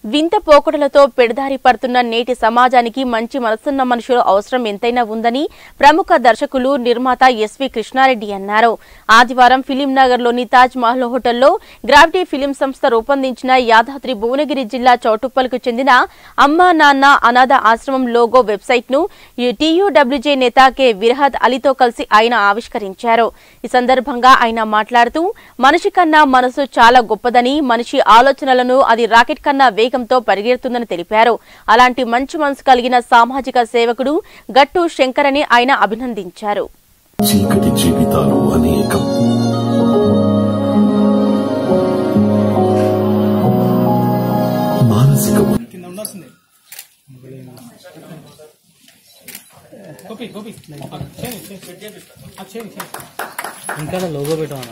వింత పోకడలతో పెడదారి పడుతున్న నేటి సమాజానికి మంచి మనసున్న మనుషుల అవసరం ఎంతైనా ఉందని ప్రముఖ దర్శకులు నిర్మాత ఎస్వి కృష్ణారెడ్డి అన్నారు ఆదివారం ఫిలిం నగర్ లోని తాజ్ మహల్ హోటల్లో గ్రావిటీ ఫిలిం సంస్థ రూపొందించిన యాదాద్రి భువనగిరి జిల్లా చౌటుప్పల్కు చెందిన అమ్మా నాన్న అనాథ ఆశ్రమం లోగో వెబ్సైట్ ను టీయూడబ్ల్యూజే నేత కె విరహద్ అలీతో కలిసి ఆయన ఆవిష్కరించారు ఈ సందర్భంగా ఆయన మాట్లాడుతూ మనిషి కన్నా మనసు చాలా గొప్పదని మనిషి ఆలోచనలను అది రాకెట్ కన్నా వేగంతో పరిగెడుతుందని తెలిపారు అలాంటి మంచి మనసు కలిగిన సామాజిక సేవకుడు గట్టు శంకర్ అని ఆయన అభినందించారు చీకటి జీవితాలు అనేకం మానసిక కింద ఉండాల్సిందే గోపి గోపి చేయండి చేయండి ఆ, చేయండి చేయండి ఇంకా లోగో పెట్టమన్నా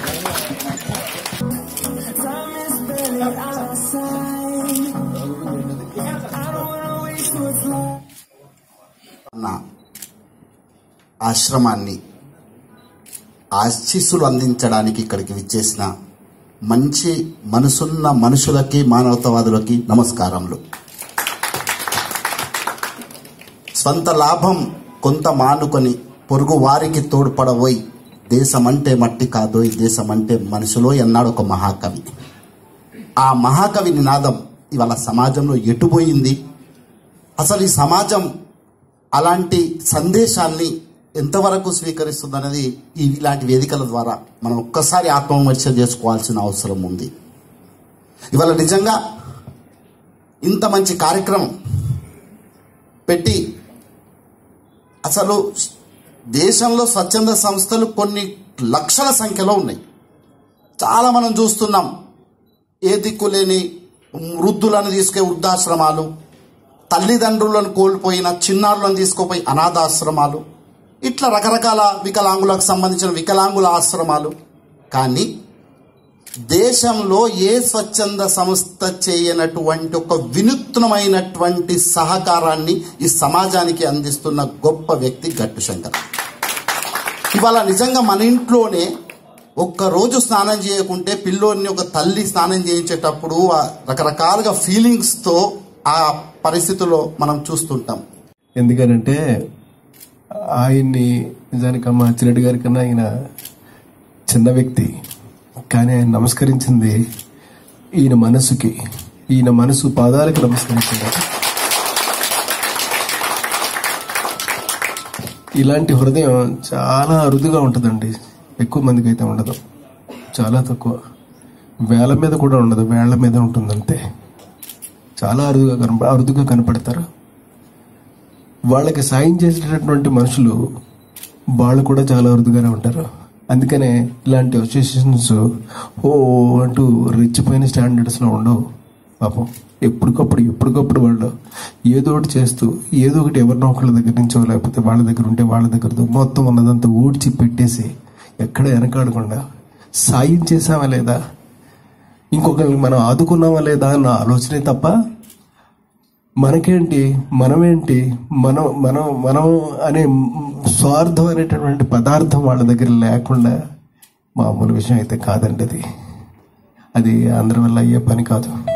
అన్న ఆశ్రమాన్ని ఆశీస్సులు అందించడానికి ఇక్కడికి విచ్చేసిన మంచి మనసున్న మనుషులకి మానవతావాదులకి నమస్కారములు స్వంత లాభం కొంత మానుకొని పొరుగు వారికి తోడ్పడబోయి దేశమంటే మట్టి కాదోయ్ దేశమంటే మనుషులో అన్నాడు ఒక మహాకవి ఆ మహాకవి నినాదం ఇవాళ సమాజంలో ఎటుపోయింది అసలు ఈ సమాజం అలాంటి సందేశాన్ని ఎంతవరకు స్వీకరిస్తుందనేది ఈ ఇలాంటి వేదికల ద్వారా మనం ఒక్కసారి ఆత్మవిమర్శ చేసుకోవాల్సిన అవసరం ఉంది ఇవాళ నిజంగా ఇంత మంచి కార్యక్రమం పెట్టి అసలు దేశంలో స్వచ్ఛంద సంస్థలు కొన్ని లక్షల సంఖ్యలో ఉన్నాయి చాలా మనం చూస్తున్నాం ఏ దిక్కులేని వృద్ధులను తీసుకే వృద్ధాశ్రమాలు తల్లిదండ్రులను కోల్పోయిన చిన్నారులను తీసుకుపోయి అనాథాశ్రమాలు ఇట్లా రకరకాల వికలాంగులకు సంబంధించిన వికలాంగుల ఆశ్రమాలు కానీ దేశంలో ఏ స్వచ్ఛంద సంస్థ చేయనటువంటి ఒక వినూత్నమైనటువంటి సహకారాన్ని ఈ సమాజానికి అందిస్తున్న గొప్ప వ్యక్తి గట్టు శంకర్ ఇవాళ నిజంగా మన ఇంట్లోనే ఒక్క రోజు స్నానం చేయకుంటే పిల్లోని ఒక తల్లి స్నానం చేయించేటప్పుడు ఆ రకరకాలుగా ఫీలింగ్స్తో ఆ పరిస్థితుల్లో మనం చూస్తుంటాం ఎందుకనంటే ఆయన్ని నిజానికి అమ్మ అచ్చిరెడ్డి గారి కన్నా ఆయన చిన్న వ్యక్తి కానీ ఆయన నమస్కరించింది ఈయన మనసుకి ఈయన మనసు పాదాలకు నమస్కరించింది ఇలాంటి హృదయం చాలా అరుదుగా ఉంటుందండి ఎక్కువ మందికి అయితే ఉండదు చాలా తక్కువ వేల మీద కూడా ఉండదు వేళ్ల మీద ఉంటుంది అంతే చాలా అరుదుగా కనప అరుదుగా కనపడతారు వాళ్ళకి సాయం చేసేటటువంటి మనుషులు వాళ్ళు కూడా చాలా అరుదుగానే ఉంటారు అందుకనే ఇలాంటి అసోసియేషన్స్ ఓ అంటూ రెచ్చిపోయిన స్టాండర్డ్స్లో ఉండవు పాపం ఎప్పటికప్పుడు ఎప్పటికప్పుడు వాళ్ళు ఏదో ఒకటి చేస్తూ ఏదో ఒకటి ఎవరినో ఒకళ్ళ దగ్గర నుంచో లేకపోతే వాళ్ళ దగ్గర ఉంటే వాళ్ళ దగ్గర మొత్తం ఉన్నదంతా ఊడ్చి పెట్టేసి ఎక్కడ వెనకాడకుండా సాయం చేసామా లేదా ఇంకొకరిని మనం ఆదుకున్నామా లేదా అన్న ఆలోచనే తప్ప మనకేంటి మనమేంటి మనం మనం మనం అనే స్వార్థం అనేటటువంటి పదార్థం వాళ్ళ దగ్గర లేకుండా మామూలు విషయం అయితే కాదండి అది అది అందరి వల్ల అయ్యే పని కాదు